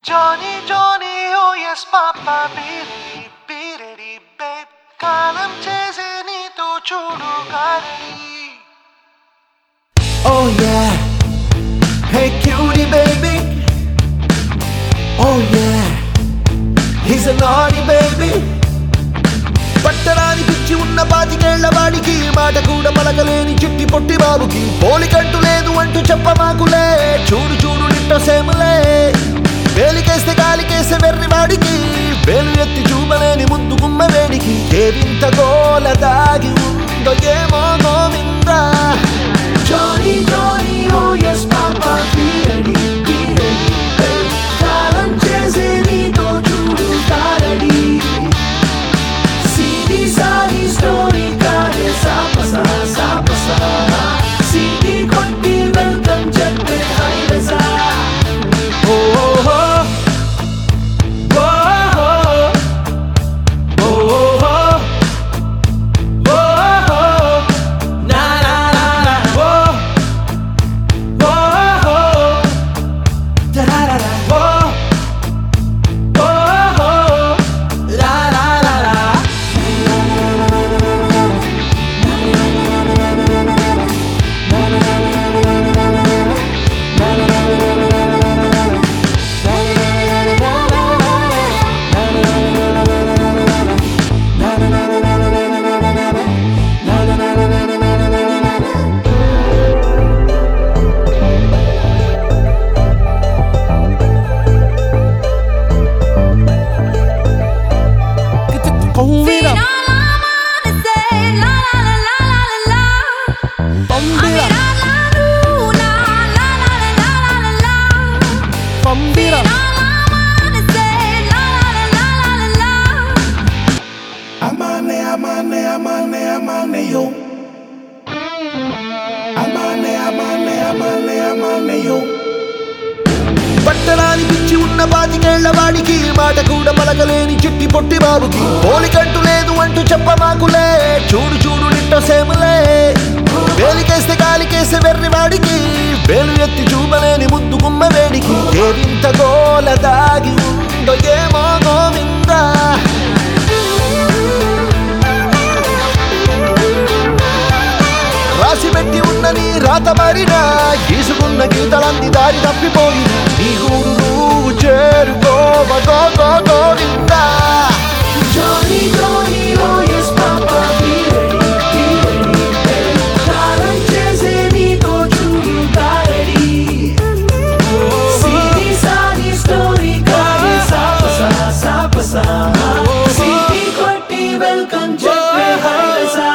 Johnny, Johnny, oh yes, Papa, be ready, be ready, babe. కాలం చేసే నీతో చూడు గారడి Oh yeah. Hey cutie baby. Oh yeah. He's a naughty baby. పట్టరాని పిచ్చి ఉన్న పాతికేళ్ల వాడికి మాట కూడా పలకలేని చిట్టి పొట్టి బాబుకి పోలికంటూ లేదు అంటూ చెప్పమాకులే చూడు చూడు నిట్టో సేములే వేలికేస్తే గాలికేసే వెర్రి వాడికి వేలు ఎత్తి చూపలేని ముందు గుమ్మ వేడికి ఏవింత గోల దాగి ఉందో ఏమో Govinda Johnny, Johnny, oh yes, Papa, be ready, be ready, babe. కాలం చేసే నీతో చూడు తారడి సిడి సారి స్టోరీ కాదే సాపసా సాపసా సిడి కొట్టి వెల్కమ్ చెప్పే హైలసా ఓ ఓ ఓ ఓ ఓ ఓ నా నా నా నా ఓ ఓ da da da da oh oh la la la la Pump it All up, I wanna say, la la la la la la la. pump I it mean, up, la la loo, la la la la la la la la. pump it All up. I wanna say, la la la la la la la. Amane, amane, amane, amane, yo. Amane, amane, amane, amane, yo. పట్టరాని పిచ్చి ఉన్న పాతికేళ్ల వాడికి మాట కూడా పలకలేని చిట్టి పొట్టి బాబుకి పోలికంటూ లేదు అంటూ చెప్పమాకులే చూడు చూడు నిట్టో సేములే వేలికేస్తే గాలికేసే వెర్రి వాడికి వేలు ఎత్తి చూపలేని ముద్దు గుమ్మ వేడికి ఏవింత గోల దాగి ఉందో ఏమో గోవిందా రాసి పెట్టి ఉన్నని రాత మారినా గీసుకున్న గీతలన్నీ దారి తప్పిపోయి నీ గూడు నువ్వు చేరుకోవ go go Govinda Johnny, Johnny, oh yes, Papa, be ready, be ready, babe. కాలం చేసే నీతో చూడు తారడి. సిరి సారి స్టోరీ కాదే సాపసా, సాపసా. సిటీ కొట్టి వెల్కమ్ చెప్పే హైలసా